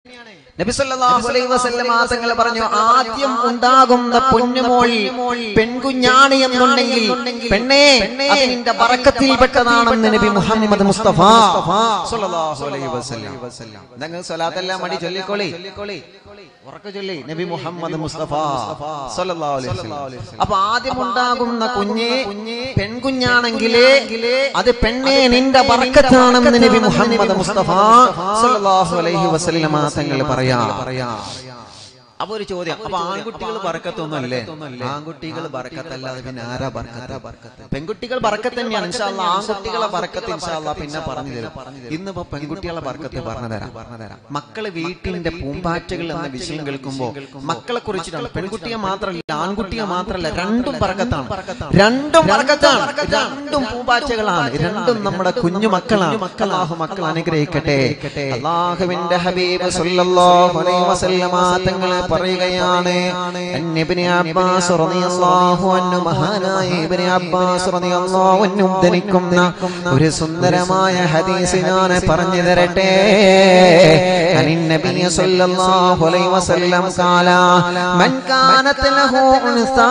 നബി സല്ലല്ലാഹു അലൈഹി വസല്ലമ തങ്ങൾ പറഞ്ഞു ആദ്യം ഉണ്ടാകുന്ന പൊന്നുമോൾ പെൺകുഞ്ഞാണ് എന്നുണ്ടെങ്കിൽ പെണ്ണേ അത് നിന്റെ ബറക്കത്തിൽപ്പെട്ടതാണെന്ന് നബി മുഹമ്മദ് മുസ്തഫ സല്ലല്ലാഹു അലൈഹി വസല്ലം നിങ്ങൾ സ്വലാത്തെല്ലാം മടി ചൊല്ലിക്കോളി ഉറക്കെ ചൊല്ലി നബി മുഹമ്മദ് മുസ്തഫ സല്ലല്ലാഹു അലൈഹി വസല്ലം അപ്പൊ ആദ്യം ഉണ്ടാകുന്ന കുഞ്ഞ് പെൺകുഞ്ഞാണെങ്കിലേ അത് പെണ്ണേ നിന്റെ ബറക്കത്താണെന്ന് നബി മുഹമ്മദ് മുസ്തഫ സല്ലല്ലാഹു അലൈഹി വസല്ലമ തങ്ങൾ പറയാ അപ്പൊ ഒരു ചോദ്യം അപ്പൊ ആൺകുട്ടികൾ ബറക്കത്തൊന്നുമല്ലേ ആൺകുട്ടികൾ ബറക്കത്തല്ലാതെ പിന്നെ ആരാ ബറക്കത്ത് പെൺകുട്ടികൾ ബറക്കത്ത് തന്നെയാണ് ഇൻഷാല്ല ആൺകുട്ടികളെ ബറക്കത്ത് ഇൻഷാല്ല പിന്നെ പറഞ്ഞു തരും ഇന്നിപ്പോ പെൺകുട്ടികളെ ബറക്കത്ത് പറഞ്ഞു തരാം പറഞ്ഞു തരാം മക്കള് വീട്ടിന്റെ പൂമ്പാറ്റകൾ എന്ന വിഷയം കേൾക്കുമ്പോ മക്കളെ കുറിച്ചിട്ടാണ് പെൺകുട്ടിയെ മാത്രമല്ല ആൺകുട്ടിയെ മാത്രമല്ല രണ്ടും ബറക്കത്താണ് രണ്ടും ബറക്കത്താണ് രണ്ടും പൂമ്പാറ്റകളാണ് രണ്ടും നമ്മുടെ കുഞ്ഞു മക്കളാണ് അള്ളാഹു മക്കൾ അനുഗ്രഹിക്കട്ടെ അള്ളാഹുവിന്റെ ഹബീബ് സല്ലല്ലാഹു അലൈഹി വസല്ലമ തങ്ങൾ പറയുകയാണ് ഇബ്നു അബ്ബാസ് റളിയല്ലാഹു അൻഹു മഹാനായ ഇബ്നു അബ്ബാസ് റളിയല്ലാഹു അൻഹു ഉദ്ധരിക്കുന്ന ഒരു സുന്ദരമായ ഹദീസ് ഞാൻ പറഞ്ഞു തരട്ടെ അനിൻ നബി സല്ലല്ലാഹു അലൈഹി വസല്ലം قال من كانت له انثى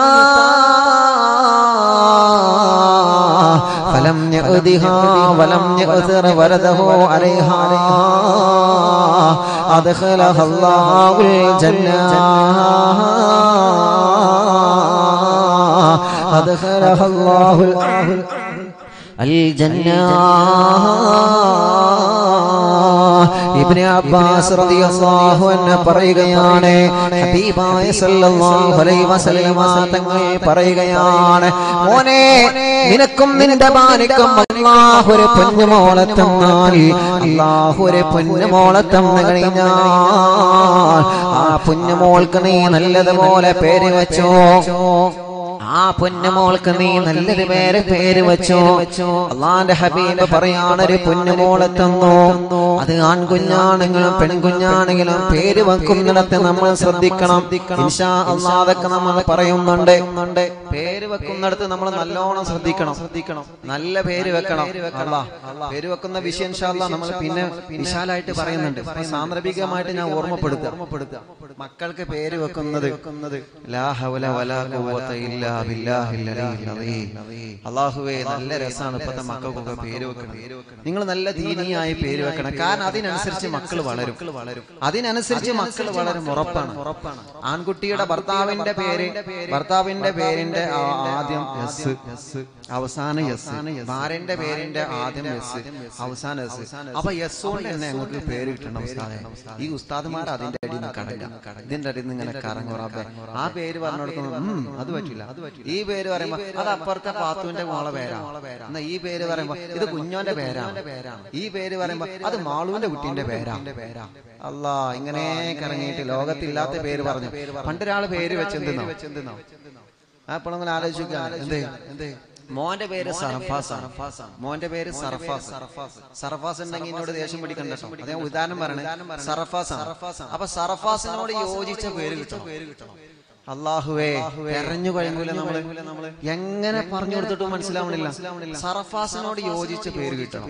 فلم يؤذها ولم يؤثر ولده عليها أدخلها الله الجنة أدخلها الله الجنة ഇബ്നു അബ്ബാസ് റളിയല്ലാഹു അൻഹു പറയുകയാണ് ഹബീബായ സല്ലല്ലാഹു അലൈഹി വസല്ലമ തങ്ങൾ പറയുകയാണ് മോനെ നിനക്കും നിന്റെ ഭാര്യക്കും അല്ലാഹു ഒരു പൊന്നുമോളെ തന്നാൽ അല്ലാഹു ഒരു പൊന്നുമോളെ തന്നു കഴിഞ്ഞാൽ ആ പൊന്നുമോൾക്ക് നീ നല്ലതുപോലെ പേര് വെച്ചോ ആ പൊന്നുമോൾക്ക് നീ നല്ലത് പേര് പേര് വെച്ചോ അള്ളാന്റെ ഹബീബ് പറയാനൊരു പൊന്നുമോളെ തന്നു അത് ആൺകുഞ്ഞാണെങ്കിലും പെൺകുഞ്ഞാണെങ്കിലും പേര് വെക്കുന്നിടത്ത് നമ്മൾ ശ്രദ്ധിക്കണം ഇൻഷാ അള്ളാ അതൊക്കെ നമ്മൾ പറയുന്നുണ്ട് പേര് വെക്കുന്നിടത്ത് നമ്മൾ നല്ലോണം ശ്രദ്ധിക്കണം ശ്രദ്ധിക്കണം നല്ല പേര് വെക്കണം അള്ളാ പേര് വെക്കുന്ന വിഷയം ഇൻഷാ അള്ളാ നമ്മൾ പിന്നെ വിശാലായിട്ട് പറയുന്നുണ്ട് ഇപ്പൊ സാന്ദർഭികമായിട്ട് ഞാൻ ഓർമ്മപ്പെടുത്തുക ഓർമ്മപ്പെടുത്തുക മക്കൾക്ക് പേര് വെക്കുന്നത് ലാ ഹൗല വലാ ഖുവത ഇല്ലാ ബില്ലാഹിൽ അലിയിൽ അലീം. അള്ളാഹുവേ നല്ല രസമാണ് ഇപ്പത്തെ മക്കൾക്കൊക്കെ പേര് വെക്കണം നിങ്ങൾ നല്ല ദീനിയായ പേര് വെക്കണം കാരണം അതിനനുസരിച്ച് മക്കൾ വളരും അതിനനുസരിച്ച് മക്കൾ വളരും ഉറപ്പാണ് ഉറപ്പാണ് ആൺകുട്ടിയുടെ ഭർത്താവിന്റെ പേര് ഭർത്താവിന്റെ പേരിന്റെ ആ- ആദ്യം എസ് അവസാന എസ് ഭാര്യന്റെ പേരിന്റെ ആദ്യം എസ് അവസാന എസ് അപ്പൊ എസ് കൊണ്ട് തന്നെ ഞങ്ങൾക്ക് പേര് കിട്ടണം ഉസ്താദെ ഈ ഉസ്താദുമാർ അതിന്റെ അടിയിൽ നിന്ന് കടങ്ങ ഇതിന്റെ അടിയിൽ നിന്ന് ഇങ്ങനെ കറങ്ങുറാബെ ആ പേര് പറഞ്ഞു കൊടുക്കുന്നു അത് പറ്റില്ല ഈ പേര് പറയുമ്പോ അത് അപ്പുറത്തെ പാത്തുവിന്റെ മോളെ പേരാ എന്നാ ഈ പേര് പറയുമ്പോ ഇത് കുഞ്ഞോന്റെ പേരാണ് ഈ പേര് പറയുമ്പോ അത് മാളുവിന്റെ കുട്ടീന്റെ പേരാ അല്ലാ ഇങ്ങനെ കറങ്ങിയിട്ട് ലോകത്തില്ലാത്ത പേര് പറഞ്ഞു പണ്ടൊരാള് പേര് വെച്ചെന്തെന്നോ അപ്പോൾ നിങ്ങൾ ആലോചിക്കുകയാണ് എന്തേ എന്തേ മോന്റെ പേര് സർഫാസ് ആണ് മോന്റെ പേര് സർഫാസ് സർഫാസ് ഉണ്ടെങ്കിൽ എന്നോട് ദേഷ്യം പിടിക്കണ്ട കേട്ടോ അത് ഞാൻ ഉദാഹരണം പറയണേ സർഫാസ് ആണ് അപ്പൊ സർഫാസിനോട് യോജിച്ച പേര് കിട്ടണം അള്ളാഹുവേ എറിഞ്ഞു കഴിഞ്ഞൂല നമ്മള് എങ്ങനെ പറഞ്ഞു കൊടുത്തിട്ടും മനസ്സിലാവണില്ല സർഫാസിനോട് യോജിച്ച പേര് കിട്ടണം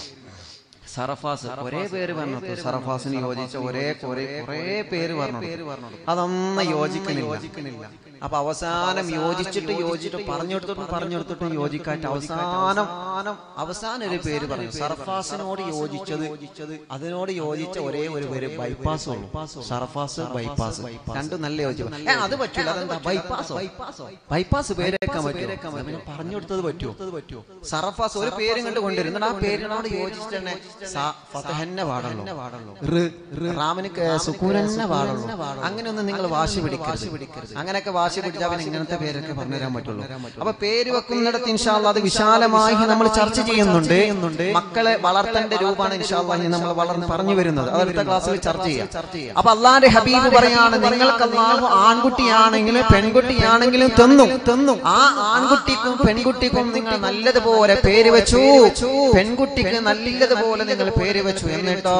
സർഫാസ് ഒരേ പേര് പറഞ്ഞു സർഫാസിന് യോജിച്ച ഒരേ ഒരേ കുറേ പേര് പറഞ്ഞു അതൊന്നും യോജിക്കണില്ല അപ്പൊ അവസാനം യോജിച്ചിട്ട് യോജിച്ചിട്ട് പറഞ്ഞു കൊടുത്തിട്ടും പറഞ്ഞു കൊടുത്തിട്ടും യോജിക്കാറ്റ് അവസാനം അവസാനം ഒരു പേര് പറഞ്ഞു സർഫാസിനോട് യോജിച്ചത് അതിനോട് യോജിച്ച ഒരേ ഒരു പേര് ബൈപ്പാസ് ഉള്ളൂ സർഫാസ് ബൈപ്പാസ് രണ്ടും നല്ല യോജിച്ചു ഏ, അത് പറ്റൂല അതെന്താ ബൈപ്പാസോ ബൈപ്പാസ് പേരേക്കാൻ പറ്റുമോ പിന്നെ പറഞ്ഞു കൊടുത്തത് പറ്റുമോ സർഫാസ് ഒരു പേരും കണ്ട് കൊണ്ടുവരും എന്നിട്ട് ആ പേരിനോട് യോജിച്ചിട്ട് തന്നെ സ- ഫതഹന്നെ പാടുള്ളൂ റ്, റാമിന് ക- സുക്കൂനന്നെ പാടുള്ളൂ അങ്ങനെയൊന്നും നിങ്ങൾ വാശി പിടിക്കരുത് അങ്ങനെയൊക്കെ വാശി പിടിച്ചാൽ പിന്നെ ഇങ്ങനത്തെ പേരൊക്കെ പറഞ്ഞുതരാൻ പറ്റുള്ളൂ അപ്പൊ പേര് വെക്കുന്നിടത്ത് ഇൻഷാല്ല അത് വിശാലമായി നമ്മൾ ചർച്ച ചെയ്യുന്നുണ്ട് മക്കളെ വളർത്തേണ്ട രൂപമാണ് ഇൻഷാല്ല നമ്മൾ വളർന്ന് പറഞ്ഞു വരുന്നത് അത് അടുത്ത ക്ലാസ്സിൽ ചർച്ച ചെയ്യാം അപ്പൊ അള്ളാന്റെ ഹബീബ് പറയാണ് നിങ്ങൾക്ക് അള്ളാഹു ആൺകുട്ടിയാണെങ്കിലും പെൺകുട്ടിയാണെങ്കിലും തന്നു തന്നു ആ ആൺകുട്ടിക്കും പെൺകുട്ടിക്കും നിങ്ങൾ നല്ലതുപോലെ പേര് വെച്ചു പെൺകുട്ടിക്ക് നല്ലതുപോലെ നിങ്ങൾ പേര് വെച്ചു എന്നിട്ടോ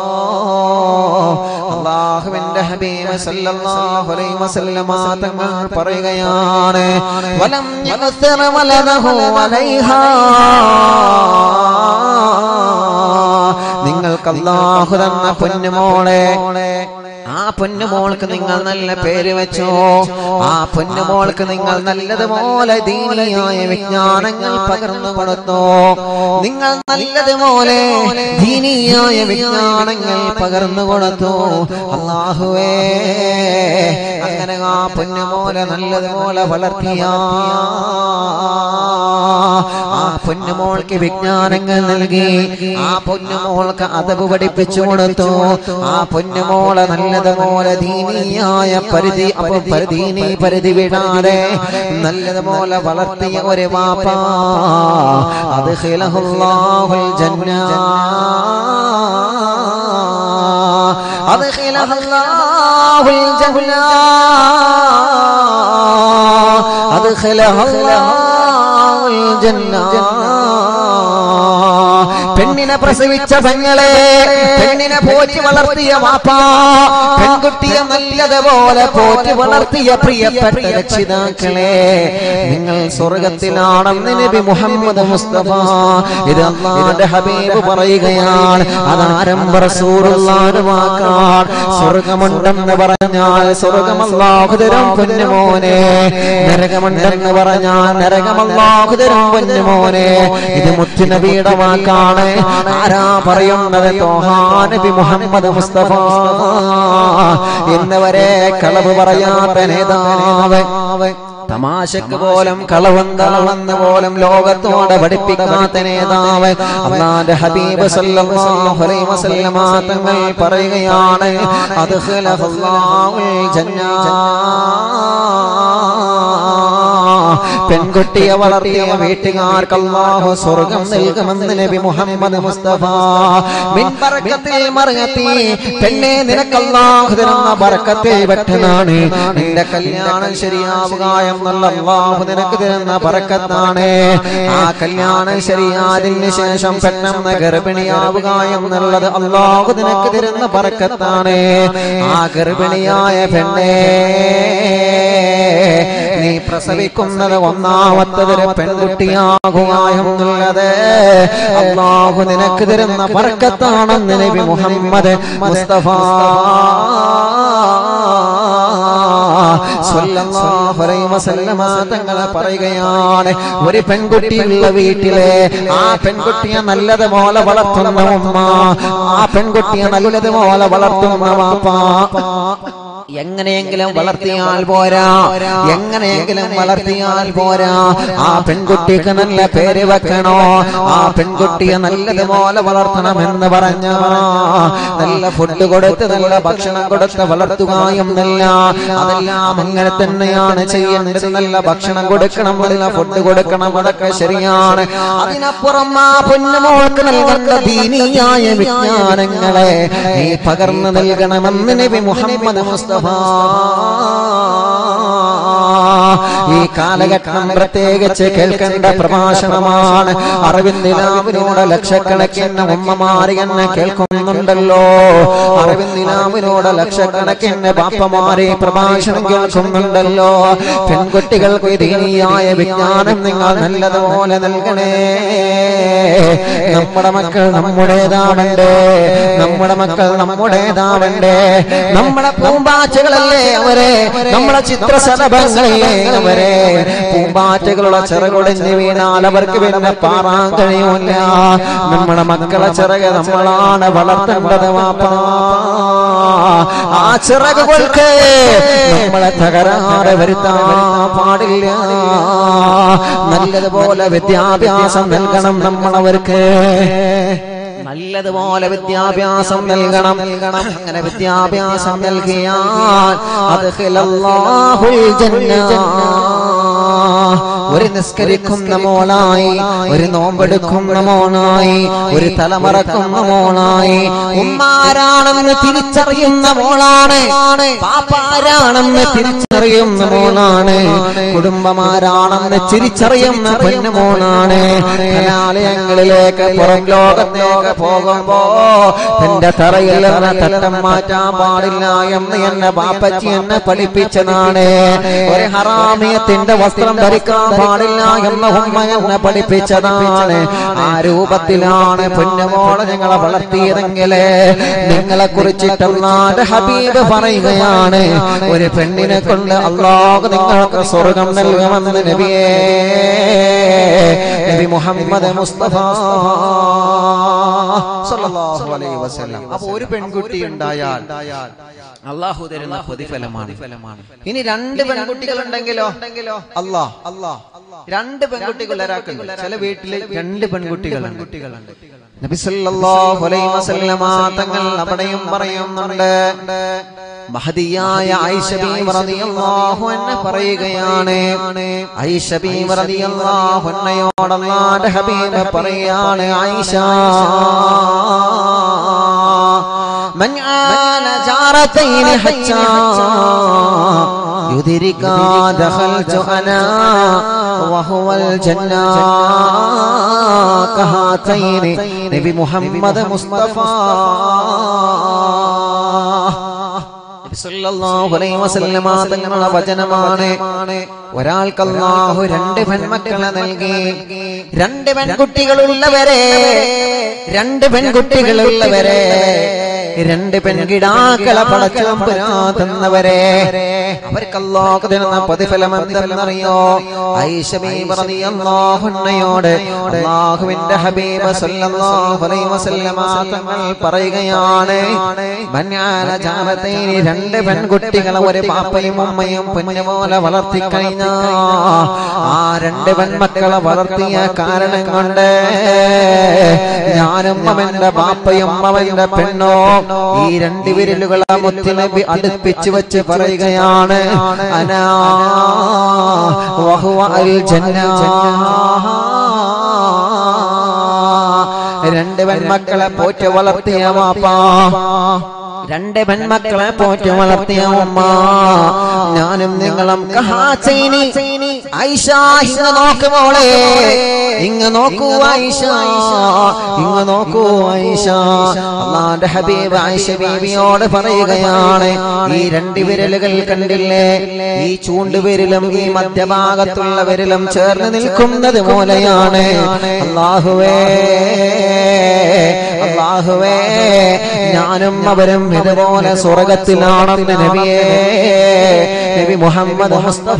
അള്ളാഹുവിന്റെ ഹബീബ് സല്ലല്ലാഹു അലൈഹി വസല്ലമ തങ്ങൾ പറയുകയാണ് വലം യഗ്സിർ വലദഹു അലൈഹാ നിങ്ങൾക്ക് അള്ളാഹു തന്ന പൊന്നുമോളെ ആ പൊന്നുമോൾക്ക് നിങ്ങൾ നല്ല പേര് വെച്ചോ ആ പൊന്നുമോൾക്ക് നിങ്ങൾ നല്ലതുപോലെ ദീനിയായ വിജ്ഞാനങ്ങൾ പകർന്നു കൊടുത്തോ നിങ്ങൾ നല്ലതുപോലെ ദീനിയായ വിജ്ഞാനങ്ങൾ പകർന്നു കൊടുത്തു അള്ളാഹുവേ അങ്ങനെ ആ പൊന്നുമോലെ നല്ലതുപോലെ വളർത്തിയ ആ പൊന്നുമോൾക്ക് വിജ്ഞാനങ്ങൾ നൽകി ആ പൊന്നുമോൾക്ക് അതവ് പഠിപ്പിച്ചു കൊടുത്തു ആ പൊന്നുമോളെ നല്ലതുപോലെ ദീനിയായ പരിധി അപ്പൊ പരിധീനി പരിധി വിടാതെ നല്ലതുപോലെ വളർത്തിയ ഒരു വാപ്പ അത് ഖിലഹുല്ലാഹുൽ ജന്ന അത് ഖിലഹുല്ലാഹുൽ ജന്ന അത് ഖിലഹുല്ലാഹുൽ ജന്ന പെണ്ണിനെ പ്രസവിച്ച പെങ്ങളെ പെണ്ണിനെ പോറ്റി വളർത്തിയ വാപ്പ പെൺകുട്ടിയെ നല്ലതുപോലെ പോറ്റി വളർത്തിയ പ്രിയപ്പെട്ട രക്ഷിതാക്കളെ നിങ്ങൾ സ്വർഗത്തിലാണെന്ന് നബി മുഹമ്മദ് മുസ്തഫ ഇത് അള്ളാന്റെ ഹബീബ് പറയുകയാണ് അത് ആരംഭ റസൂലുള്ളാഹിന്റെ വാക്കാണ് സ്വർഗമുണ്ടെന്ന് പറഞ്ഞാൽ സ്വർഗം അല്ലാഹു തരും പൊന്നുമോനെ നരകമുണ്ടെന്ന് പറഞ്ഞാൽ നരകം അല്ലാഹു തരും പൊന്നുമോനെ ഇത് മുത്തുനബിയുടെ വാക്കാണ് ആരാ പറയുന്നത് തോഹാ നബി മുഹമ്മദ് മുസ്തഫ ഇന്ന് വരെ കളവ് പറയാത്ത നേതാവ് തമാശക്ക് പോലും കളവെന്താണെന്ന് പോലും ലോകത്തോടെ പഠിപ്പിക്കാത്ത നേതാവ് അള്ളാന്റെ ഹബീബ് സല്ലല്ലാഹു അലൈഹി വസല്ലമ തങ്ങൾ പറയുകയാണ് അത് പെൺകുട്ടിയെ വളർത്തിയ വീട്ടുകാർക്ക് അല്ലാഹു സ്വർഗം നൽകുമെന്ന് നബി മുഹമ്മദ് മുസ്തഫ മിൻ ബറക്കത്തിൽ മറങ്ങത്തി പെണ്ണെ നിനക്ക് അല്ലാഹു തരുന്ന ബറക്കത്തിൽ പെട്ടനാണ് നിന്റെ കല്യാണം ശരിയാവുക എന്നുള്ള അല്ലാഹു നിനക്ക് തരുന്ന ബറക്കത്താണ് ആ കല്യാണം ശരിയായതിന് ശേഷം പെട്ടെന്ന് ഗർഭിണിയാവുക എന്നുള്ളത് അല്ലാഹു നിനക്ക് തരുന്ന ബറക്കത്താണ് ആ ഗർഭിണിയായ പെണ്ണേ നീ പ്രസവിക്കുന്നത് ഒന്നാമത്തതൊരു പെൺകുട്ടിയാകുക എന്നുള്ളത് അള്ളാഹു നിനക്ക് തരുന്ന ബർക്കത്താണെന്ന് നബി മുഹമ്മദ് മുസ്തഫ സ്വല്ലല്ലാഹു അലൈഹി വസല്ലമ തങ്ങൾ പറയുകയാണ് ഒരു പെൺകുട്ടിയുള്ള വീട്ടിലെ ആ പെൺകുട്ടിയെ നല്ലതുപോലെ വളർത്തുന്ന ഉമ്മ ആ പെൺകുട്ടിയെ നല്ലതുപോലെ വളർത്തുന്ന വാപ്പ എങ്ങനെയെങ്കിലും വളർത്തിയാൽ പോരാ എങ്ങനെയെങ്കിലും വളർത്തിയാൽ പോരാ ആ പെൺകുട്ടിക്ക് നല്ല പേര് വെക്കണോ ആ പെൺകുട്ടിയെ നല്ലതുപോലെ വളർത്തണമെന്ന് പറഞ്ഞ നല്ല ഫുഡ് കൊടുത്ത് നല്ല ഭക്ഷണം കൊടുത്ത് വളർത്തുക എന്നല്ല അതെല്ലാം അങ്ങനെ തന്നെയാണ് ചെയ്യേണ്ടത് നല്ല ഭക്ഷണം കൊടുക്കണം നല്ല ഫുഡ് കൊടുക്കണം അതൊക്കെ ശരിയാണ് അതിനപ്പുറം ആ പൊന്നുമോൾക്ക് നൽകേണ്ട ദീനിയായ വിജ്ഞാനങ്ങളെ നീ പകർന്നു നൽകണമെന്ന് നബി മുഹമ്മദ് മുസ്തഫ ഈ കാലഘട്ടം പ്രത്യേകിച്ച് കേൾക്കേണ്ട പ്രഭാഷണമാണ് അറിവിന്ദിനാവിനോട് ലക്ഷക്കണക്കിന് ഉമ്മമാര് എന്നെ കേൾക്കുന്നുണ്ടല്ലോ അറിവിന്ദിനാവിനോട് ലക്ഷക്കണക്കിന് ബാപ്പമാരെ പ്രഭാഷണം കേൾക്കുന്നുണ്ടല്ലോ പെൺകുട്ടികൾക്ക് ദീനിയായ വിജ്ഞാനം നിങ്ങൾ നല്ലതുപോലെ നൽകണേ നമ്മുടെ മക്കൾ നമ്മുടേതാവണ്ടേ നമ്മുടെ മക്കൾ നമ്മുടേതാവണ്ടേ നമ്മുടെ പൂമ്പാറ്റകളല്ലേ അവരെ നമ്മുടെ ചിത്രശലഭങ്ങളല്ലേ അവരെ പൂമ്പാറ്റകളുടെ ചിറകൊടിഞ്ഞ് വീണാൽ അവർക്ക് പിന്നെ പാറാൻ കഴിയൂല നമ്മുടെ മക്കളെ ചിറക് നമ്മളാണ് വളർത്തേണ്ടത് വാപ്പാ ആ ചിറകുകൾക്ക് നമ്മളെ തകരാറ് വരുത്താൻ പാടില്ല നല്ലതുപോലെ വിദ്യാഭ്യാസം നൽകണം നമ്മളവർക്ക് നല്ലതുപോലെ വിദ്യാഭ്യാസം നൽകണം നൽകണം അങ്ങനെ വിദ്യാഭ്യാസം നൽകിയാൽ അത് ഖിലല്ലാഹുൽ ജന്ന ഒരു നിസ്കരിക്കുന്ന മോളായി ഒരു നോമ്പെടുക്കുന്ന മോളായി ഒരു തലമറക്കുന്ന മോളായി ഉമ്മാരാണെന്ന് തിരിച്ചറിയുന്ന മോളാണ് പാപ്പാരാണെന്ന് തിരിച്ചറിയുന്ന മോളാണ് കുടുംബമാരാണെന്ന് തിരിച്ചറിയുന്ന പെണ്ണുമോളാണ് കലാലയങ്ങളിലേക്ക് പുറം ലോകത്തേക്ക് പോകുമ്പോ എന്റെ തറയിൽ നിന്ന് തട്ടം മാറ്റാൻ പാടില്ല എന്ന് എന്നെ ബാപ്പച്ചി എന്നെ പഠിപ്പിച്ചതാണ് ഒരു ഹറാമിയത്തിന്റെ വസ്തു വസ്ത്രം ധരിക്കാൻ പാടില്ല എന്ന ഉമ്മ എന്നെ പഠിപ്പിച്ചതാണ് ആ രൂപത്തിലാണ് പൊന്നുമോളെ ഞങ്ങളെ വളർത്തിയതെങ്കിലേ നിങ്ങളെ കുറിച്ചിട്ടുള്ള ഹബീബ് പറയുകയാണ് ഒരു പെണ്ണിനെ കൊണ്ട് അള്ളാഹ് നിങ്ങൾക്ക് സ്വർഗം നൽകുമെന്ന് നബിയേ നബി മുഹമ്മദ് മുസ്തഫ സല്ലല്ലാഹു അലൈഹി വസല്ലം അപ്പൊ ഒരു പെൺകുട്ടി ഉണ്ടായാൽ അള്ളാഹു തരുന്ന പ്രതിഫലമാണ് ഇനി രണ്ട് പെൺകുട്ടികൾ ഉണ്ടെങ്കിലോ അല്ലാ അല്ലാ രണ്ട് പെൺകുട്ടികൾ ഒരാൾക്കുണ്ട് ചില വീട്ടില് രണ്ട് പെൺകുട്ടികളുണ്ട് നബി സല്ലല്ലാഹു അലൈഹി വസല്ലമ തങ്ങൾ അവിടെയും പറയുന്നുണ്ട് മഹദിയായ ഐഷ ബീവി റളിയല്ലാഹു അൻഹ പറയുകയാണ് ഐഷ ബീവി റളിയല്ലാഹു അൻഹയോട് അല്ലാഹുവിന്റെ ഹബീബ് പറയാണ് ഐഷ من آل جارتين حتى يدركا دخلت أنا وهو الجنة كهاتين نبي محمد مصطفى സല്ലല്ലാഹു അലൈഹി വസല്ലമ തങ്ങളുടെ വചനമാണ് ഒരാൾക്ക് അല്ലാഹു രണ്ട് പെൺമക്കളെ നൽകി രണ്ട് പെൺകുട്ടികളുള്ളവരെ രണ്ട് പെൺകുട്ടികളുള്ളവരെ രണ്ട് പെൺകിടാക്കളെ പടച്ചവരാതന്നവരെ അവർക്ക് അല്ലാഹു തരുന്ന പ്രതിഫലം എന്തെന്നറിയോ ഐഷ ബീബി റളിയല്ലാഹു അൻഹയോട് അല്ലാഹുവിന്റെ ഹബീബ് സല്ലല്ലാഹു അലൈഹി വസല്ലമ തങ്ങൾ പറയുകയാണ് മൻആല ജാമതൈനി രണ്ട് പെൺകുട്ടികളെ ഒരു പാപ്പയും ഉമ്മയും പൊന്നുപോലെ വളർത്തി കഴിഞ്ഞ ആ രണ്ട് പെൺമക്കളെ വളർത്തിയ കാരണം കൊണ്ട് ഞാനും അവന്റെ ബാപ്പയും അവന്റെ പെണ്ണോ ഈ രണ്ട് വിരലുകളെ മുത്തിനബി അടുപ്പിച്ച് വെച്ച് പറയുകയാണ് അനാ വഹുവ അൽ ജന്നാ രണ്ട് പെൺമക്കളെ പോറ്റ് വളർത്തിയ വാപ്പാ രണ്ട് പെൺമക്കളെ പോറ്റ് വളർത്തിയ ഉമ്മ ഞാനും നിങ്ങളും കഹാചൈനി ഐഷ ഇങ്ങ നോക്ക് മോളെ ഇങ്ങ നോക്കൂ ഐഷ ഇങ്ങ നോക്കൂ ഐഷ അള്ളാന്റെ ഹബീബ് ഐഷ ബീവിയോട് പറയുകയാണ് ഈ രണ്ട് വിരലുകൾ കണ്ടില്ലേ ഈ ചൂണ്ടുവിരലും ഈ മധ്യഭാഗത്തുള്ള വിരലും ചേർന്ന് നിൽക്കുന്നത് പോലെയാണ് അള്ളാഹുവേ അള്ളാഹുവേ ഞാനും അവരും ഇതുപോലെ സ്വർഗത്തിലാണെന്ന് നബിയേ നബി മുഹമ്മദ് മുസ്തഫ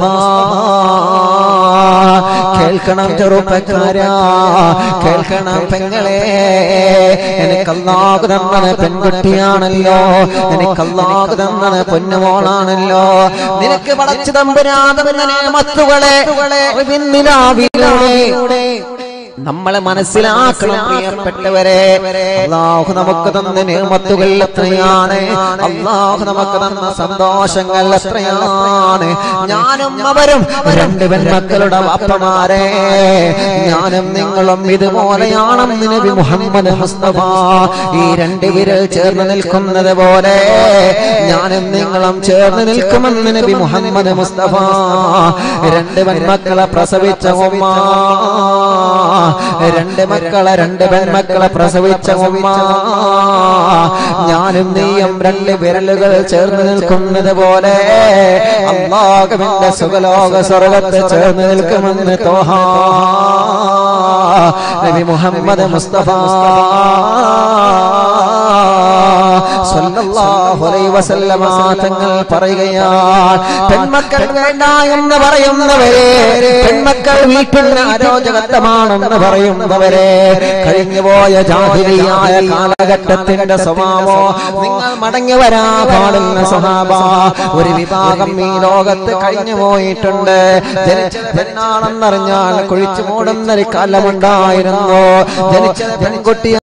കേൾക്കണം ചെറുപ്പക്കാരാ കേൾക്കണം പെങ്ങളെ എനിക്ക് അല്ലാഹു തന്നത് പെൺകുട്ടിയാണല്ലോ എനിക്ക് അല്ലാഹു തന്നത് പൊന്നുമോളാണല്ലോ നിനക്ക് പടച്ചു തമ്പുരാതവനെ മത്തുകളെ അറിവിന്നിലാവിലൂടെ നമ്മളെ മനസ്സിലാക്കണം പ്രിയപ്പെട്ടവരെ അള്ളാഹു നമുക്ക് തന്ന നിയമത്തുകൾ എത്രയാണ് അള്ളാഹു നമുക്ക് തന്ന സന്തോഷങ്ങൾ എത്രയാണ് ഞാനും അവരും രണ്ട് പെൺമക്കളുടെ വാപ്പമാരെ ഞാനും നിങ്ങളും ഇതുപോലെയാണെന്ന് നബി മുഹമ്മദ് മുസ്തഫ ഈ രണ്ട് വിരൽ ചേർന്ന് നിൽക്കുന്നത് പോലെ ഞാനും നിങ്ങളും ചേർന്ന് നിൽക്കുമെന്ന് നബി മുഹമ്മദ് മുസ്തഫ രണ്ട് പെൺമക്കളെ പ്രസവിച്ച ഉമ്മ രണ്ട് മക്കളെ രണ്ട് പെൺമക്കളെ പ്രസവിച്ച ഉമ്മ ഞാനും നീയും രണ്ട് വിരലുകൾ ചേർന്ന് നിൽക്കുന്നത് പോലെ അള്ളാഹുവിന്റെ സുഖലോക സ്വർഗത്ത് ചേർന്ന് നിൽക്കുമെന്ന് തോഹ നബി മുഹമ്മദ് മുസ്തഫ സല്ലല്ലാഹു അലൈഹി വസല്ലമ തങ്ങൾ പറയുകയാണ് പെൺമക്കൾ വേണ്ട എന്ന് പറയുന്നവരെ പെൺമക്കൾ വീട്ടിൽ അരോചകത്വമാണെന്ന് പറയുന്നവരെ കഴിഞ്ഞുപോയ ജാഹിലിയായ കാലഘട്ടത്തിന്റെ സ്വഭാവോ നിങ്ങൾ മടങ്ങി വരാ പാടുന്ന സ്വഭാവ ഒരു വിഭാഗം ഈ ലോകത്ത് കഴിഞ്ഞു പോയിട്ടുണ്ട് ജനിച്ചത് പെണ്ണാണെന്നറിഞ്ഞാൽ കുഴിച്ചു മൂടുന്നൊരു കാലമുണ്ടായിരുന്നു ജനിച്ചത് പെൺകുട്ടി